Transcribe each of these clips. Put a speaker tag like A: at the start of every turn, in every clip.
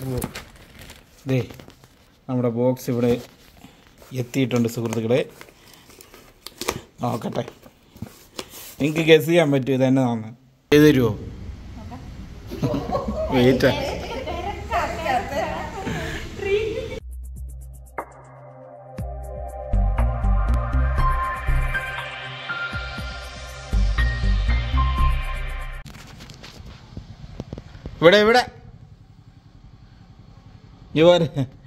A: ഓ ദേ നമ്മുടെ ബോക്സ് ഇവിടെ എത്തിയിട്ടുണ്ട് സുഹൃത്തുക്കളെ നോക്കട്ടെ നിങ്ങൾക്ക് ഗസ് ചെയ്യാൻ പറ്റും ഇത് എന്നതാന്ന് ചെയ്ത് തരുമോ വെയിറ്റ് ഇവിടെ ഇവിടെ നീ പോരെ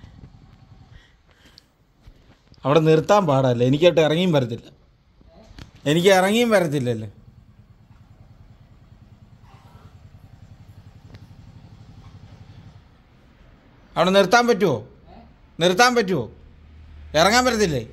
A: അവിടെ നിർത്താൻ പാടല്ല എനിക്കായിട്ട് ഇറങ്ങിയും വരത്തില്ല എനിക്ക് ഇറങ്ങിയും വരത്തില്ലല്ലേ അവിടെ നിർത്താൻ പറ്റുമോ നിർത്താൻ പറ്റുമോ ഇറങ്ങാൻ പറ്റത്തില്ലേ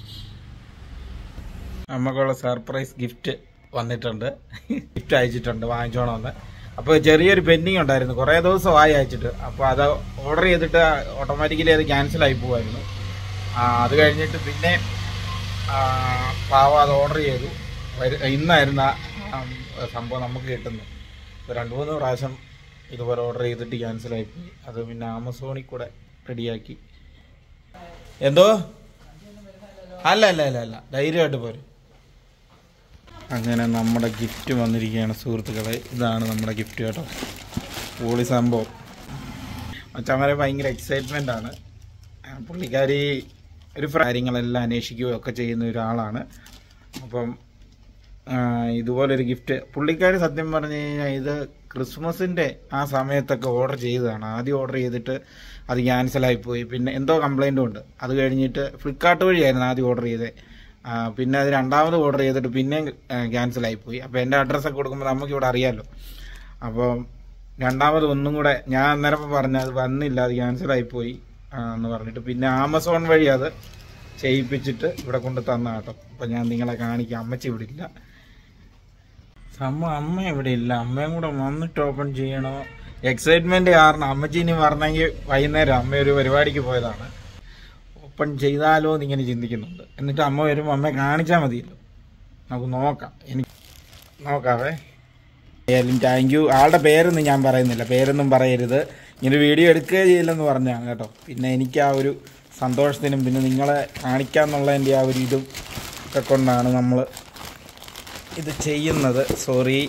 A: നമുക്കുള്ള സർപ്രൈസ് ഗിഫ്റ്റ് വന്നിട്ടുണ്ട് ഗിഫ്റ്റ് അയച്ചിട്ടുണ്ട് വാങ്ങിച്ചോണമെന്ന് അപ്പോൾ ചെറിയൊരു പെൻഡിങ് ഉണ്ടായിരുന്നു കുറേ ദിവസമായി അയച്ചിട്ട് അപ്പോൾ അത് ഓർഡർ ചെയ്തിട്ട് ഓട്ടോമാറ്റിക്കലി അത് ക്യാൻസൽ ആയി പോകുമായിരുന്നു ആ, അത് കഴിഞ്ഞിട്ട് പിന്നെ ആ, പാവം അത് ഓർഡർ ചെയ്തു വരു- ഇന്നായിരുന്നു ആ, ഉം, സംഭവം നമുക്ക് കിട്ടുന്നത് ഇപ്പോൾ രണ്ട് മൂന്ന് പ്രാവശ്യം ഇതുപോലെ ഓർഡർ ചെയ്തിട്ട് ക്യാൻസൽ ആയിപ്പോയി അത് പിന്നെ ആമസോണിൽ കൂടെ റെഡിയാക്കി എന്തോ അല്ല അല്ല അല്ല അല്ല ധൈര്യമായിട്ട് പോരെ അങ്ങനെ നമ്മുടെ ഗിഫ്റ്റ് വന്നിരിക്കുകയാണ് സുഹൃത്തുക്കളെ ഇതാണ് നമ്മുടെ ഗിഫ്റ്റ് കേട്ടോ പോളി സംഭവം അച്ഛന്മാരെ ഭയങ്കര എക്സൈറ്റ്മെൻ്റ് ആണ് ആ, പുള്ളിക്കാരി ഒരു ഫ്ര- കാര്യങ്ങളെല്ലാം അന്വേഷിക്കുകയോ ഒക്കെ ചെയ്യുന്ന ഒരാളാണ് അപ്പം ആ, ഇതുപോലൊരു ഗിഫ്റ്റ് പുള്ളിക്കാരി സത്യം പറഞ്ഞു കഴിഞ്ഞാൽ ഇത് ക്രിസ്മസിൻ്റെ ആ സമയത്തൊക്കെ ഓർഡർ ചെയ്തതാണ് ആദ്യം ഓർഡർ ചെയ്തിട്ട് അത് ക്യാൻസലായി പോയി പിന്നെ എന്തോ കംപ്ലൈൻറ്റും ഉണ്ട് അത് കഴിഞ്ഞിട്ട് ഫ്ലിപ്കാർട്ട് വഴിയായിരുന്നു ആദ്യം ഓർഡർ ചെയ്തത് ആ, പിന്നെ അത് രണ്ടാമത് ഓർഡർ ചെയ്തിട്ട് പിന്നെയും ക്യാൻസലായി പോയി അപ്പോൾ എൻ്റെ അഡ്രസ്സൊക്കെ കൊടുക്കുമ്പോൾ നമുക്കിവിടെ അറിയാമല്ലോ അപ്പോൾ രണ്ടാമത് ഒന്നും കൂടെ ഞാൻ അന്നേരം പറഞ്ഞു അത് വന്നില്ല അത് ക്യാൻസലായി പോയി ആ, എന്ന് പറഞ്ഞിട്ട് പിന്നെ ആമസോൺ വഴി അത് ചെയ്യിപ്പിച്ചിട്ട് ഇവിടെ കൊണ്ട് തന്ന കേട്ടോ അപ്പം ഞാൻ നിങ്ങളെ കാണിക്കാം അമ്മച്ചി ഇവിടെ ഇല്ല സംഭവം അമ്മ ഇവിടെ ഇല്ല അമ്മയും കൂടെ വന്നിട്ട് ഓപ്പൺ ചെയ്യണോ എക്സൈറ്റ്മെന്റ് കാരണം അമ്മച്ചി ഇനി പറഞ്ഞെങ്കിൽ വൈകുന്നേരം അമ്മ ഒരു പരിപാടിക്ക് പോയതാണ് ഓപ്പൺ ചെയ്താലോ എന്ന് ഇങ്ങനെ ചിന്തിക്കുന്നുണ്ട് എന്നിട്ട് അമ്മ വരുമ്പോൾ അമ്മയെ കാണിച്ചാൽ മതിയല്ലോ നമുക്ക് നോക്കാം എനിക്ക് നോക്കാവേ ഏതായാലും താങ്ക് യു ആളുടെ പേരൊന്നും ഞാൻ പറയുന്നില്ല പേരൊന്നും പറയരുത് ഇങ്ങനെ വീഡിയോ എടുക്കുകയോ ചെയ്യില്ലെന്ന് പറഞ്ഞാണ് കേട്ടോ പിന്നെ എനിക്ക് ആ ഒരു സന്തോഷത്തിനും പിന്നെ നിങ്ങളെ കാണിക്കാന്നുള്ളതിൻ്റെ ആ ഒരു ഇതും ഒക്കെ കൊണ്ടാണ് നമ്മൾ ഇത് ചെയ്യുന്നത് സോറി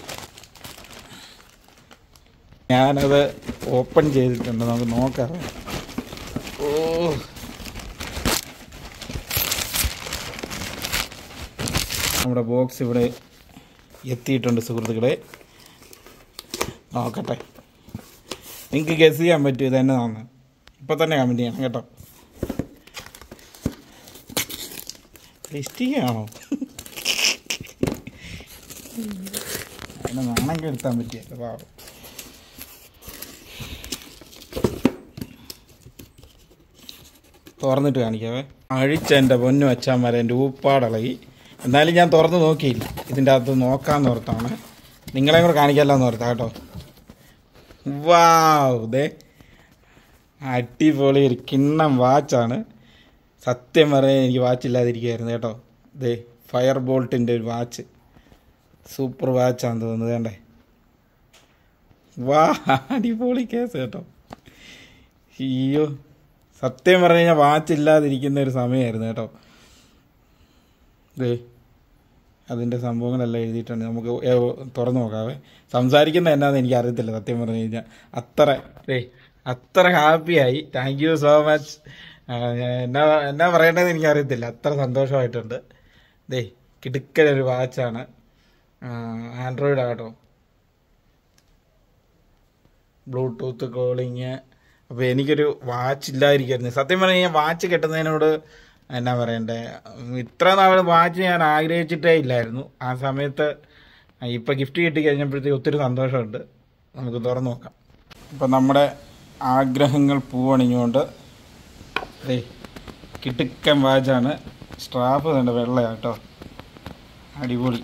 A: ഞാനത് ഓപ്പൺ ചെയ്തിട്ടുണ്ട് നമുക്ക് നോക്കാം ഓ നമ്മുടെ ബോക്സ് ഇവിടെ എത്തിയിട്ടുണ്ട് സുഹൃത്തുക്കളെ നോക്കട്ടെ നിങ്ങൾക്ക് ഗസ് ചെയ്യാൻ പറ്റും ഇത് എന്നതാന്ന് ഇപ്പം തന്നെ കമൻറ്റ് ചെയ്യണം കേട്ടോ ലിസ്റ്റിക്കാണോ അതിനെ നാണം കെടുത്താൻ പറ്റിയല്ലോ പാവം തുറന്നിട്ട് കാണിക്കാവേ അഴിച്ച എൻ്റെ പൊന്നു വെച്ചാൽ വരെ എൻ്റെ ഊപ്പാടിളകി എന്നാലും ഞാൻ തുറന്ന് നോക്കിയില്ല ഇതിൻ്റെ അകത്ത് നോക്കാമെന്ന് ഓർത്താണ് നിങ്ങളെ കൂടെ കാണിക്കാമല്ലോ എന്ന് ഓർത്താ കേട്ടോ വാവ് ദേ അടിപൊളി ഒരു കിണ്ണം വാച്ചാണ് സത്യം പറയാൻ എനിക്ക് വാച്ച് ഇല്ലാതിരിക്കുമായിരുന്നു കേട്ടോ ദേ ഫയർ ബോൾട്ടിൻ്റെ ഒരു വാച്ച് സൂപ്പർ വാച്ചാന്ന് തോന്നുന്നത് വേണ്ടേ വാ അടിപൊളി കേസ് കേട്ടോ അയ്യോ സത്യം പറഞ്ഞു കഴിഞ്ഞാൽ വാച്ച് ഇല്ലാതിരിക്കുന്ന ഒരു സമയമായിരുന്നു കേട്ടോ ദേ അതിൻ്റെ സംഭവങ്ങളെല്ലാം എഴുതിയിട്ടുണ്ട് നമുക്ക് ഏ- തുറന്നു നോക്കാവേ സംസാരിക്കുന്ന എന്നാന്ന് എനിക്ക് അറിയത്തില്ല സത്യം പറഞ്ഞു കഴിഞ്ഞാൽ അത്ര ദേ അത്ര ഹാപ്പിയായി താങ്ക് യു സോ മച്ച് എന്നാ എന്നാ പറയേണ്ടതെന്ന് എനിക്ക് അറിയത്തില്ല അത്ര സന്തോഷമായിട്ടുണ്ട് ദേ കിടുക്കലൊരു വാച്ചാണ് ആൻഡ്രോയിഡ് ആട്ടോ ബ്ലൂടൂത്ത് കോളിങ് അപ്പോൾ എനിക്കൊരു വാച്ച് ഇല്ലാതിരിക്കായിരുന്നു സത്യം പറഞ്ഞു കഴിഞ്ഞാൽ വാച്ച് കെട്ടുന്നതിനോട് എന്നാ പറയണ്ടേ ഉം, ഇത്ര നാൾ വാച്ച് ഞാൻ ആഗ്രഹിച്ചിട്ടേ ഇല്ലായിരുന്നു ആ സമയത്ത് ഇപ്പം ഗിഫ്റ്റ് കിട്ടി കഴിഞ്ഞപ്പോഴത്തേക്ക് ഒത്തിരി സന്തോഷമുണ്ട് നമുക്ക് തുറന്നു നോക്കാം ഇപ്പം നമ്മുടെ ആഗ്രഹങ്ങൾ പൂവണിഞ്ഞുകൊണ്ട് ദേ കിടുക്കൻ വാച്ചാണ് സ്ട്രാപ്പ് തന്നെ വെള്ളയാട്ടോ അടിപൊളി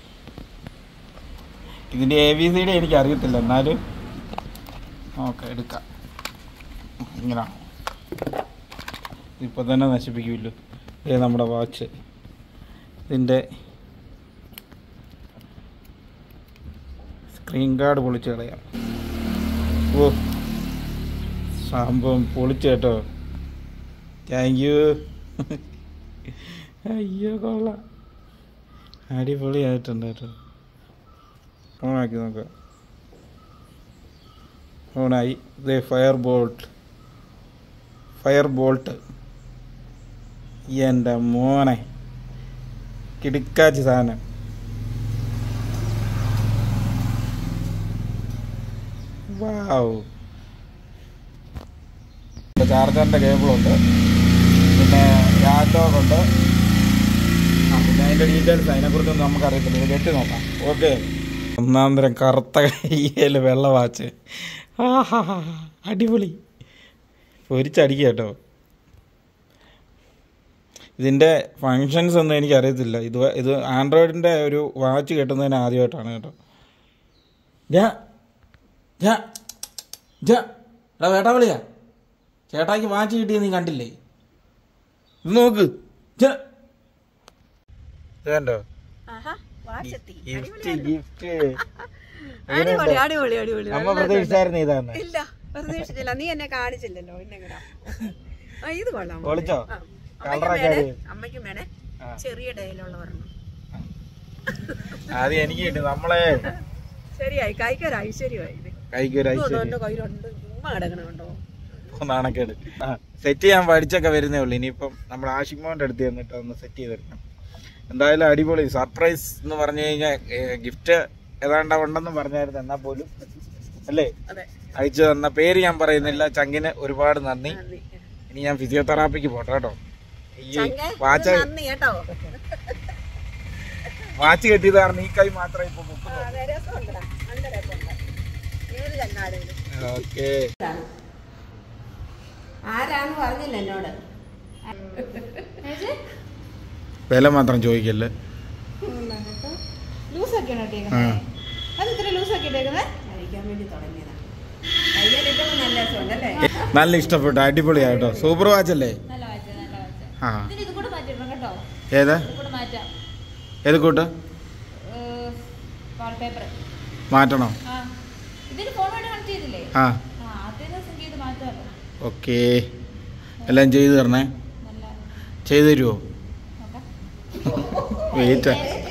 A: ഇതിൻ്റെ എ ബി സി ഡി എനിക്ക് അറിയത്തില്ല എന്നാലും ഓക്കെ എടുക്കാം ഇങ്ങനെ ഇപ്പോൾ തന്നെ നശിപ്പിക്കുമല്ലോ ഇത് നമ്മുടെ വാച്ച് ഇതിൻ്റെ സ്ക്രീൻ ഗാർഡ് പൊളിച്ച് കളയാം ഓ സംഭവം പൊളിച്ചു കേട്ടോ താങ്ക് യു അയ്യോ കൊള്ളാം അടിപൊളിയായിട്ടുണ്ട് കേട്ടോ ഓണാക്കി നോക്കാം ഓണായി ഇത് ഫയർ ബോൾട്ട് ഫയർ ബോൾട്ട് എൻ്റെ മോനെ കിടുക്കാച്ചി സാധനം വാവ് ചാർജറിൻ്റെ കേബിളുണ്ട് പിന്നെ ലാപ്ടോപ്പുണ്ട് ആ പിന്നെ അതിൻ്റെ ഡീറ്റെയിൽസ് അതിനെക്കുറിച്ചൊന്നും നമുക്കറിയത്തില്ല ഇത് കെട്ടി നോക്കാം ഓക്കെ ഒന്നാം തരം കറുത്ത കയ്യിൽ വെള്ള വാച്ച് ആഹാ അടിപൊളി പൊരിച്ചടിക്കുക കേട്ടോ ഇതിൻ്റെ ഫങ്ഷൻസ് ഒന്നും എനിക്കറിയത്തില്ല ഇത് വ- ഇത് ആൻഡ്രോയിഡിൻ്റെ ഒരു വാച്ച് കിട്ടുന്നതിന് ആദ്യമായിട്ടാണ് കേട്ടോ ജാ ജാ ജാ എടാ വേട്ടാ വിളിയാ ചേട്ടാക്ക് വാച്ച് കിട്ടിയത് നീ കണ്ടില്ലേ ഇത് നോക്ക് ജാ ഇത് കണ്ടോ
B: ആഹാ, വാച്ചെത്തി.
A: ഗിഫ്റ്റ് ഗിഫ്റ്റ്
B: അടിപൊളി അടിപൊളി അടിപൊളി
A: അമ്മ പ്രതീക്ഷിച്ചായിരുന്നു ഇതാണ്
B: ഇല്ല പ്രതീക്ഷിച്ചില്ല നീ എന്നെ കാണിച്ചില്ലല്ലോ ഇന്നെങ്ങടാ ആ ഇത് കൊള്ളാം
A: ഒളിച്ചോ?
B: ആ.
A: കളറൊക്കെ
B: അമ്മയ്ക്കും വേണേ
A: അറിയോ?
B: അമ്മയ്ക്കും വേണേ
A: ആ.
B: ചെറിയ ഡയലുള്ള ഒരെണ്ണം
A: ആദ്യം എനിക്ക് കിട്ടി നമ്മളെ
B: ശരിയായി കൈക്കൊരു ഐശ്വര്യമായി ഇത്
A: കൈക്ക് ഒരു
B: ഇതുകൊണ്ടോ
A: ഐശ്വര്യം
B: എന്റെ കയ്യിലുണ്ട് ചുമ്മാ കിടക്കണുണ്ടോ
A: നാണക്കേട് ആ സെറ്റ് ചെയ്യാൻ പഠിച്ചൊക്കെ വരുന്നേ ഉള്ളൂ ഇനിയിപ്പം നമ്മൾ ആഷിമോന്റെ അടുത്ത് ചെന്നിട്ട് ഒന്ന് സെറ്റ് ചെയ്ത് തരണം എന്തായാലും അടിപൊളി സർപ്രൈസ് എന്ന് പറഞ്ഞു കഴിഞ്ഞാൽ ഗിഫ്റ്റ് ഏതാണ്ട് ഉണ്ടെന്ന് പറഞ്ഞായിരുന്നു എന്നാൽ പോലും അല്ലേ
B: അതെ
A: അയച്ചു തന്ന പേര് ഞാൻ പറയുന്നില്ല ചങ്കിന് ഒരുപാട് നന്ദി
B: നന്ദി
A: ഇനി ഞാൻ ഫിസിയോതെറാപ്പിക്ക് പോട്ടെ കേട്ടോ ഈ
B: ചങ്കേ,
A: വാച്ച്
B: ഇത് നന്ദി കേട്ടോ
A: വാച്ച് കെട്ടിയത് കാരണം ഈ കൈ മാത്രമേ ഇപ്പൊ
B: ആ,
A: മുക്കുന്നുള്ളൂ
B: അതെ, രസമുണ്ടെടാ. നല്ല രസമുണ്ട്. ഏത് ചങ്ങാടേലും
A: ഓക്കെ
B: ആരാന്ന് പറഞ്ഞില്ല എന്നോട്
A: വില മാത്രം ചോദിക്കല്ലേ
C: ലൂസൊക്കെയാണ്
A: ആ
C: ഇട്ടേക്കുന്നത് അത് ഇത്ര ലൂസൊക്കെ ഇട്ടേക്കുന്നത്
B: കഴിക്കാൻ വേണ്ടി തുടങ്ങിയതാ കയ്യിലിട്ടപ്പോ നല്ല രസമുണ്ടല്ലേ
A: നല്ല ഇഷ്ടപ്പെട്ടു അടിപൊളിയായിട്ടോ സൂപ്പർ വാച്ച് അല്ലേ
C: നല്ല വാച്ച് നല്ല വാച്ച്
A: ആ
C: ഇതിന് ഇത് കൂടെ മാറ്റിയിടണം കേട്ടോ
A: ഏതാ
C: ഇത് കൂടെ മാറ്റാം
A: ഏത് കൂട്ട്
C: വാൾപേപ്പർ
A: മാറ്റണോ
C: ആ ഇതിന് ഫോൺ വേണ്ടി കണക്ട് ചെയ്തില്ലേ
A: ആ
C: ആ ആദ്യം സിങ്ക് ചെയ്ത് മാറ്റാമല്ലോ
A: ഓക്കെ എല്ലാം ചെയ്തു തരണേ
C: നല്ല
A: ചെയ്തു തരുമോ
C: നോക്കാം
A: വെയിറ്റ്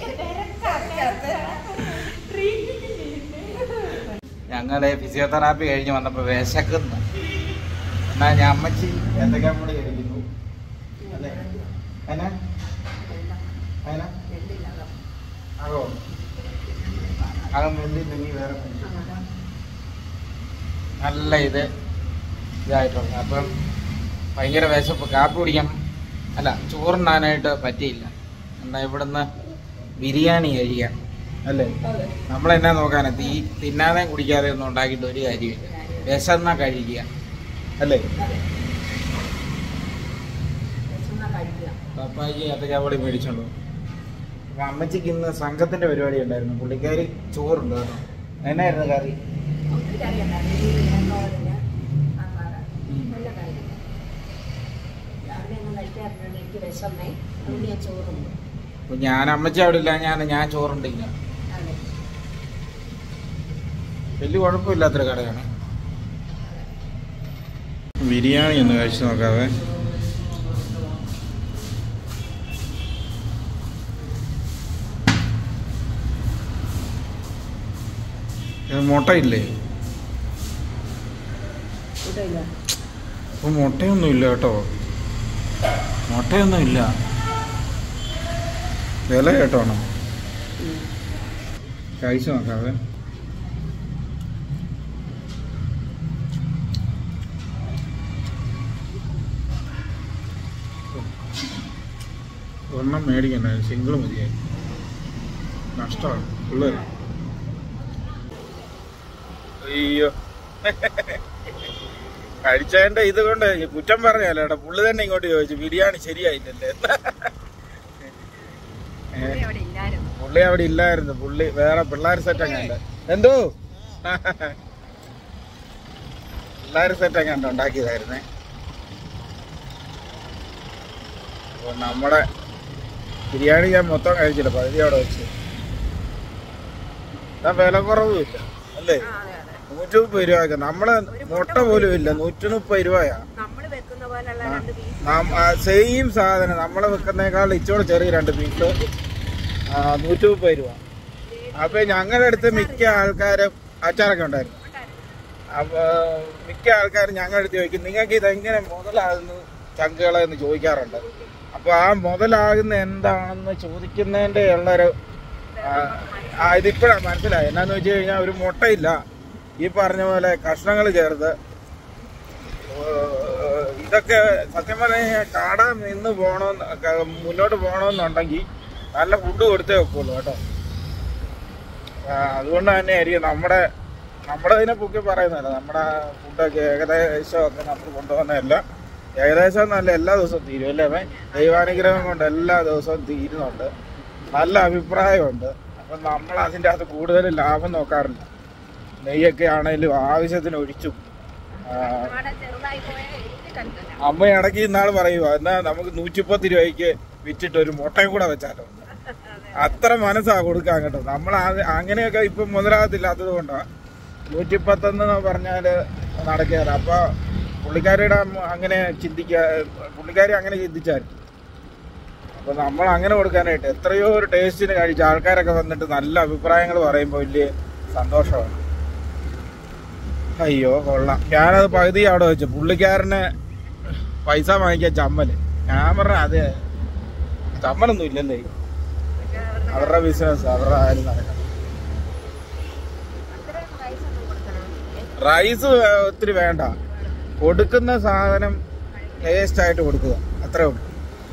A: ഞങ്ങള് ഫിസിയോതെറാപ്പി കഴിഞ്ഞ് വന്നപ്പോ വിശക്കുന്നു എന്നാ ഞാൻ അമ്മച്ചി എന്തൊക്കെ കൂടി കഴിക്കുന്നു അല്ലേ എന്നാ എന്നാ അതോ അകം വെന്തില്ലെങ്കിൽ വേറെ മേടിച്ചോ. നല്ല ഇത് ഇതായിട്ടുണ്ട് അപ്പം ഭയങ്കര വിശപ്പ് കാപ്പി കുടിക്കാൻ അല്ല ചോറുണ്ണാനായിട്ട് പറ്റിയില്ല എന്നാ ഇവിടുന്ന് ബിരിയാണി കഴിക്കാം അല്ലേ നമ്മളെന്നാ നോക്കാനാ തീ തിന്നാതെ കുടിക്കാതെ ഒന്നും ഉണ്ടാക്കിയിട്ട് ഒരു കാര്യമില്ല വിശന്നാ കഴിക്കുക അല്ലേ പപ്പായ്ക്ക് ഏത്തക്കാപ്പൊടി മേടിച്ചോളൂ അപ്പൊ അമ്മച്ചിക്ക് ഇന്ന് സംഘത്തിന്റെ പരിപാടി ഉണ്ടായിരുന്നു പുള്ളിക്കാരി ചോറുണ്ട് കേട്ടോ എന്നായിരുന്നു കറി
B: എനിക്ക് വിശമ്മേ അതുകൊണ്ട് ഞാൻ ചോറുണ്ട്
A: അപ്പൊ ഞാൻ അമ്മച്ചി അവിടെ ഇല്ല ഞാൻ ഞാൻ ചോറുണ്ടില്ല വലിയ കുഴപ്പമില്ലാത്തൊരു കടയാണ് ബിരിയാണി ഒന്ന് കഴിച്ചു നോക്കാവേ ഇത് മുട്ടയില്ലേ
B: കൂട്ടില്ല
A: ഇപ്പൊ മുട്ടയൊന്നും ഇല്ല കേട്ടോ മുട്ടയൊന്നും ഇല്ല വില കേട്ടോണം കഴിച്ചു നോക്കാവേ ഒരെണ്ണം മേടിക്കണ്ട സിംഗിൾ മതിയായി നഷ്ടമാണ് പിള്ളേർ അയ്യോ കഴിച്ചതിന്റെ ഇത് കൊണ്ട് കുറ്റം പറഞ്ഞല്ലോ ഏട്ടാ പുള്ളി തന്നെ ഇങ്ങോട്ട് ചോദിച്ചു ബിരിയാണി ശരിയായില്ലല്ലേ ഏ,
B: അവിടെ ഇല്ലായിരുന്നു
A: പുള്ളി അവിടെ ഇല്ലായിരുന്നു പുള്ളി വേറെ പിള്ളേർ സെറ്റ് അങ്ങാണ്ട് എന്തോ പിള്ളേർ സെറ്റ് അങ്ങാണ്ട് ഉണ്ടാക്കിയതായിരുന്നേ അപ്പൊ നമ്മുടെ ബിരിയാണി ഞാൻ മൊത്തം കഴിച്ചില്ല പകുതി അവിടെ വെച്ച് എന്നാ വില കുറവുമില്ല അല്ലേ
B: ആ, അതെ അതെ
A: നൂറ്റി മുപ്പത് രൂപയൊക്കെ നമ്മളെ മുട്ട പോലും ഇല്ല നൂറ്റി മുപ്പത് രൂപയാ
B: നമ്മള് വെക്കുന്ന പോലുള്ള രണ്ട് പീസ്
A: സെയിം സാധനം നമ്മളെ വെക്കുന്നേക്കാൾ ഇച്ചോടെ ചെറിയ രണ്ട് പീസ് നൂറ്റി മുപ്പത് രൂപ അപ്പൊ ഞങ്ങളുടെ അടുത്ത് മിക്ക ആൾക്കാരും അച്ചാറൊക്കെ ഉണ്ടായിരുന്നു അപ്പൊ മിക്ക ആൾക്കാരും ഞങ്ങളുടെ അടുത്ത് ചോദിക്കും നിങ്ങൾക്ക് ഇതെങ്ങനെ മുതലാകുന്നു ചങ്കുകളെ എന്ന് ചോദിക്കാറുണ്ട് അപ്പൊ ആ മുതലാകുന്ന എന്താണെന്ന് ചോദിക്കുന്നതിന്റെ ഉള്ളൊരു ആ, ആ ഇതിപ്പോഴാണ് മനസ്സിലായി എന്നാന്ന് വെച്ച് കഴിഞ്ഞാൽ ഒരു മുട്ടയില്ല ഈ പറഞ്ഞ പോലെ കഷ്ണങ്ങൾ ചേർത്ത് ഏഹ് ഇതൊക്കെ സത്യം പറഞ്ഞാൽ കാട നിന്ന് പോകണമെന്ന് ക- മുന്നോട്ട് പോകണമെന്നുണ്ടെങ്കിൽ നല്ല ഫുഡ് കൊടുത്തേ വെക്കുള്ളൂ കേട്ടോ ആ, അതുകൊണ്ട് തന്നെ ആയിരിക്കും നമ്മുടെ നമ്മുടെ ഇതിനെ പൊക്കി പറയുന്നതല്ല നമ്മുടെ ഫുഡൊക്കെ ഏകദേശം ഒക്കെ നമ്മൾ കൊണ്ടുപോകുന്നതല്ല ഏകദേശം എന്നല്ല എല്ലാ ദിവസവും തീരും അല്ലേ അമ്മേ? ദൈവാനുഗ്രഹം കൊണ്ട് എല്ലാ ദിവസവും തീരുന്നുണ്ട് നല്ല അഭിപ്രായമുണ്ട് അപ്പം നമ്മൾ അതിൻ്റെ അകത്ത് കൂടുതൽ ലാഭം നോക്കാറില്ല നെയ്യൊക്കെ ആണെങ്കിലും ആവശ്യത്തിന് ഒഴിച്ചും ആ,
B: അവിടെ ചെറുതായി പോയാൽ എനിക്ക് കണ്ടല്ല
A: അമ്മ ഇടയ്ക്ക് ഇന്നാൾ പറയുക എന്നാ നമുക്ക് നൂറ്റിപ്പത്ത് രൂപയ്ക്ക് വിറ്റിട്ട് ഒരു മുട്ടയും കൂടെ വെച്ചാലോ അത്ര മനസ്സാ കൊടുക്കാൻ കേട്ടോ നമ്മൾ അത് അങ്ങനെയൊക്കെ ഇപ്പൊ മുതലാകത്തില്ലാത്തത് കൊണ്ടാ നൂറ്റിപ്പത്തെന്ന് പറഞ്ഞാല് നടക്കുകയല്ല അപ്പൊ പുള്ളിക്കാരിയുടെ അമ്മ അങ്ങനെ ചിന്തിക്കാ പുള്ളിക്കാരി അങ്ങനെ ചിന്തിച്ചായിരുന്നു അപ്പൊ നമ്മൾ അങ്ങനെ കൊടുക്കാനായിട്ട് എത്രയോ ഒരു ടേസ്റ്റിന് കഴിച്ച ആൾക്കാരൊക്കെ വന്നിട്ട് നല്ല അഭിപ്രായങ്ങൾ പറയുമ്പോൾ വലിയ സന്തോഷമാണ് അയ്യോ കൊള്ളാം ഞാനത് പകുതി അവിടെ വെച്ചു പുള്ളിക്കാരന് പൈസ വാങ്ങിക്കാൻ ചമ്മല് ഞാൻ പറഞ്ഞ അതെ ചമ്മലൊന്നും ഇല്ലല്ലേ അവരുടെ ബിസിനസ് അവരുടെ കാര്യം നടക്കണം
B: അത്രയും പൈസ ഒന്നും കൊടുക്കണം
A: റൈസ് ഒത്തിരി വേണ്ട കൊടുക്കുന്ന സാധനം ടേസ്റ്റ് ആയിട്ട് കൊടുക്കുക അത്രേ ഉള്ളൂ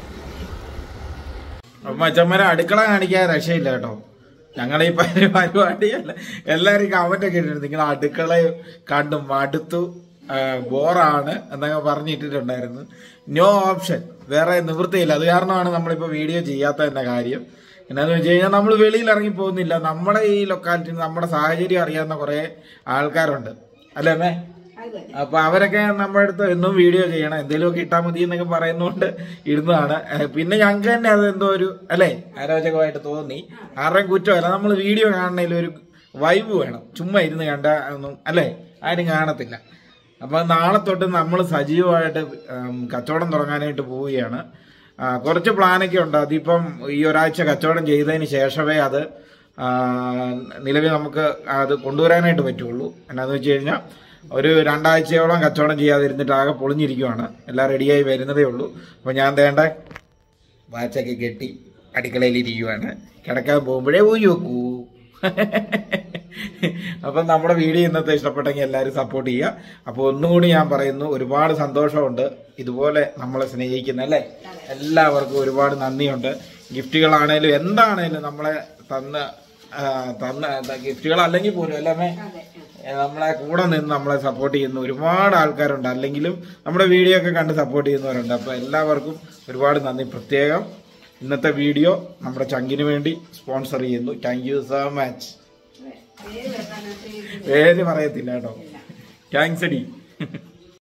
A: അപ്പൊ മച്ചമ്മരെ അടുക്കള കാണിക്കാൻ രക്ഷയില്ല കേട്ടോ ഞങ്ങളെ ഈ പരി- പരിപാടിയല്ല എല്ലാരും കമന്റ് ഒക്കെ ഇട്ടിട്ടുണ്ട് നിങ്ങൾ അടുക്കള കണ്ടു മടുത്തു ആ, ബോറാണ് എന്നൊക്കെ പറഞ്ഞിട്ടിട്ടുണ്ടായിരുന്നു നോ ഓപ്ഷൻ വേറെ നിവൃത്തിയില്ല അത് കാരണമാണ് നമ്മളിപ്പോ വീഡിയോ ചെയ്യാത്ത തന്നെ കാര്യം എന്നാന്ന് വെച്ച് കഴിഞ്ഞാൽ നമ്മൾ വെളിയിൽ ഇറങ്ങി പോകുന്നില്ല നമ്മുടെ ഈ ലൊക്കാലിറ്റി നമ്മുടെ സാഹചര്യം അറിയാവുന്ന കുറെ ആൾക്കാരുണ്ട് അല്ലേ അമ്മേ അപ്പൊ അവരൊക്കെ നമ്മുടെ അടുത്ത് എന്നും വീഡിയോ ചെയ്യണം എന്തെങ്കിലുമൊക്കെ ഇട്ടാൽ മതി എന്നൊക്കെ പറയുന്നോണ്ട് ഇടുന്നതാണ് ഏഹ് പിന്നെ ഞങ്ങൾക്ക് തന്നെ അത് എന്തോ ഒരു അല്ലേ അരോചകമായിട്ട് തോന്നി ആരുടെയും കുറ്റമല്ല നമ്മൾ വീഡിയോ കാണണതിൽ ഒരു വൈബ് വേണം ചുമ്മാ ഇരുന്ന് കണ്ട ഒന്നും അല്ലേ ആരും കാണത്തില്ല അപ്പൊ നാളെ തൊട്ട് നമ്മൾ സജീവമായിട്ട് ഉം, കച്ചവടം തുടങ്ങാനായിട്ട് പോവുകയാണ് ആ, കുറച്ച് പ്ലാനൊക്കെ ഉണ്ട് അതിപ്പം ഈ ഒരാഴ്ച കച്ചവടം ചെയ്തതിന് ശേഷമേ അത് ആ, നിലവിൽ നമുക്ക് അത് കൊണ്ടുവരാനായിട്ട് പറ്റുള്ളൂ എന്നാന്ന് വെച്ച് കഴിഞ്ഞാൽ ഒരു രണ്ടാഴ്ചയോളം കച്ചവടം ചെയ്യാതിരുന്നിട്ട് ആകെ പൊളിഞ്ഞിരിക്കുവാണ് എല്ലാം റെഡിയായി വരുന്നതേ ഉള്ളൂ അപ്പോൾ ഞാൻ വേണ്ട വാച്ചൊക്കെ കെട്ടി അടുക്കളയിൽ ഇരിക്കുവാണ് കിടക്കാൻ പോകുമ്പോഴേ ഊരി വെക്കൂ അപ്പം നമ്മുടെ വീഡിയോ ഇന്നത്തെ ഇഷ്ടപ്പെട്ടെങ്കിൽ എല്ലാവരും സപ്പോർട്ട് ചെയ്യുക അപ്പോൾ ഒന്നുകൂടി ഞാൻ പറയുന്നു ഒരുപാട് സന്തോഷമുണ്ട് ഇതുപോലെ നമ്മളെ സ്നേഹിക്കുന്ന അല്ലേ എല്ലാവർക്കും ഒരുപാട് നന്ദിയുണ്ട് ഗിഫ്റ്റുകളാണേലും എന്താണേലും നമ്മളെ തന്ന ആ, തന്ന ഗിഫ്റ്റുകൾ അല്ലെങ്കിൽ പോലും അല്ലേ അമ്മേ? ഏ, നമ്മളെ കൂടെ നിന്ന് നമ്മളെ സപ്പോർട്ട് ചെയ്യുന്ന ഒരുപാട് ആൾക്കാരുണ്ട് അല്ലെങ്കിലും നമ്മുടെ വീഡിയോ ഒക്കെ കണ്ട് സപ്പോർട്ട് ചെയ്യുന്നവരുണ്ട് അപ്പൊ എല്ലാവർക്കും ഒരുപാട് നന്ദി പ്രത്യേകം ഇന്നത്തെ വീഡിയോ നമ്മുടെ ചങ്കിന് വേണ്ടി സ്പോൺസർ ചെയ്യുന്നു താങ്ക് യു സോ മച്ച് പേര് പറയത്തില്ല കേട്ടോ താങ്ക്സ് അടി